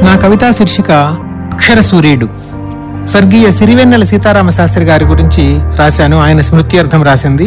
నా కవితా శీర్షిక అక్షర సూర్యుడు స్వర్గీయ సిరివెన్నెల సీతారామ శాస్త్రి గారి గురించి రాశాను ఆయన స్మృత్యర్థం రాసింది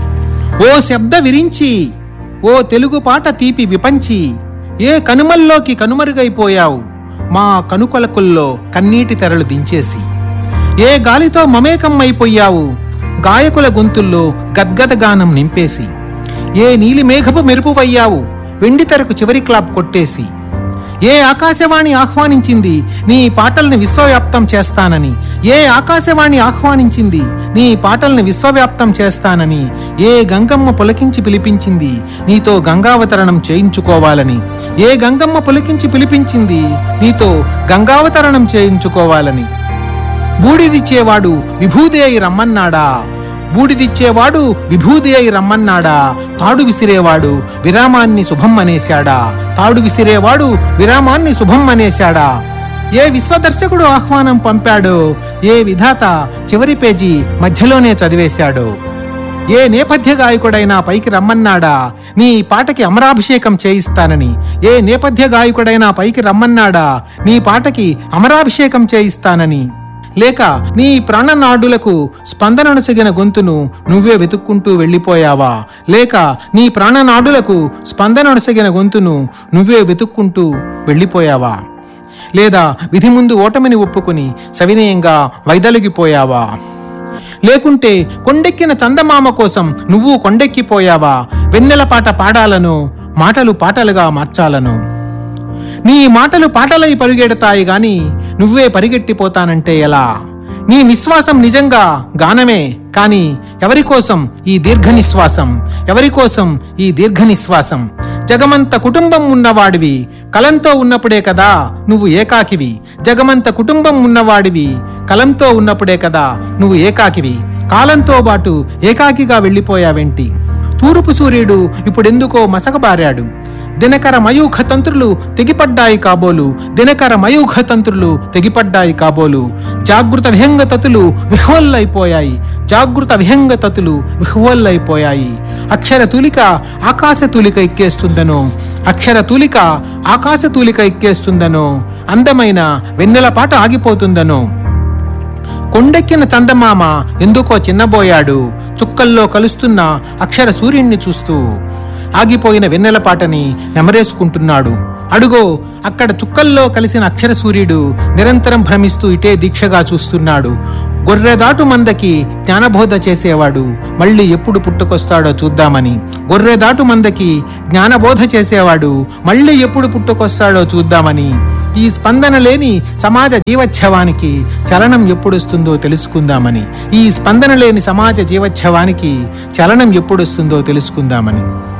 ఓ శబ్ద విరించి ఓ తెలుగు పాట తీపి విపంచి ఏ కనుమల్లోకి కనుమరుగైపోయావు మా కనుకొలకుల్లో కన్నీటి తెరలు దించేసి ఏ గాలితో మమేకం అయిపోయావు గాయకుల గొంతుల్లో గద్గద గానం నింపేసి ఏ నీలి మేఘపు మెరుపువయ్యావు వెండి తెరకు చివరి క్లాప్ కొట్టేసి ఏ ఆకాశవాణి ఆహ్వానించింది నీ పాటల్ని విశ్వవ్యాప్తం చేస్తానని ఏ ఆకాశవాణి ఆహ్వానించింది నీ పాటల్ని విశ్వవ్యాప్తం చేస్తానని ఏ గంగమ్మ పులకించి పిలిపించింది నీతో గంగావతరణం చేయించుకోవాలని ఏ గంగమ్మ పులకించి పిలిపించింది నీతో గంగావతరణం చేయించుకోవాలని బూడిదిచ్చేవాడు విభూది అయి రమ్మన్నాడా బూడిదిచ్చేవాడు విభూది అయి రమ్మన్నాడా తాడు విసిరేవాడు విరామాన్ని శుభం అనేశాడా తాడు విసిరేవాడు విరామాన్ని శుభం అనేశాడా ఏ విశ్వదర్శకుడు ఆహ్వానం పంపాడో ఏ విధాత చివరి పేజీ మధ్యలోనే చదివేశాడో ఏ నేపథ్య గాయకుడైనా పైకి రమ్మన్నాడా నీ పాటకి అమరాభిషేకం చేయిస్తానని ఏ నేపథ్య గాయకుడైనా పైకి రమ్మన్నాడా నీ పాటకి అమరాభిషేకం చేయిస్తానని లేక నీ ప్రాణనాడులకు స్పందనొసగిన గొంతును నువ్వే వెతుక్కుంటూ వెళ్ళిపోయావా లేక నీ ప్రాణనాడులకు స్పందనొసగిన గొంతును నువ్వే వెతుక్కుంటూ వెళ్ళిపోయావా లేదా విధి ముందు ఓటమిని ఒప్పుకుని సవినయంగా వైదొలిగిపోయావా లేకుంటే కొండెక్కిన చందమామ కోసం నువ్వు కొండెక్కిపోయావా వెన్నెల పాట పాడాలను మాటలు పాటలుగా మార్చాలను నీ మాటలు పాటలై పరుగెడతాయి గాని నువ్వే పరిగెట్టిపోతానంటే ఎలా నీ నిశ్వాసం నిజంగా గానమే కాని ఎవరి కోసం ఈ దీర్ఘ నిశ్వాసం ఎవరి కోసం ఈ దీర్ఘ నిశ్వాసం జగమంత కుటుంబం ఉన్నవాడివి కలంతో ఉన్నప్పుడే కదా నువ్వు ఏకాకివి జగమంత కుటుంబం ఉన్నవాడివి కలంతో ఉన్నప్పుడే కదా నువ్వు ఏకాకివి కాలంతో పాటు ఏకాకిగా వెళ్ళిపోయావేంటి తూర్పు సూర్యుడు ఇప్పుడెందుకో మసకబారాడు దినకర మయూఖ తంత్రులు తెగిపడ్డాయి కాబోలు దినకర మయూఖ తంత్రులు తెగిపడ్డాయి కాబోలు జాగృత విహంగ తతులు విహ్వల్లైపోయాయి జాగృత విహంగ తతులు విహ్వల్లైపోయాయి అక్షర తూలిక ఆకాశ తూలిక ఎక్కేస్తుందనో అక్షర తూలిక ఆకాశ తూలిక ఎక్కేస్తుందనో అందమైన వెన్నెల పాట ఆగిపోతుందనో కొండెక్కిన చందమామ ఎందుకో చిన్నబోయాడు చుక్కల్లో కలుస్తున్న అక్షర సూర్యుణ్ణి చూస్తూ ఆగిపోయిన వెన్నెల పాటని నెమరేసుకుంటున్నాడు అడుగో అక్కడ చుక్కల్లో కలిసిన అక్షర సూర్యుడు నిరంతరం భ్రమిస్తూ ఇటే దీక్షగా చూస్తున్నాడు గొర్రెదాటు మందకి జ్ఞానబోధ చేసేవాడు మళ్ళీ ఎప్పుడు పుట్టుకొస్తాడో చూద్దామని గొర్రెదాటు మందకి జ్ఞానబోధ చేసేవాడు మళ్ళీ ఎప్పుడు పుట్టుకొస్తాడో చూద్దామని ఈ స్పందన లేని సమాజ జీవోత్సవానికి చలనం ఎప్పుడొస్తుందో తెలుసుకుందామని ఈ స్పందన లేని సమాజ జీవోత్సవానికి చలనం ఎప్పుడొస్తుందో తెలుసుకుందామని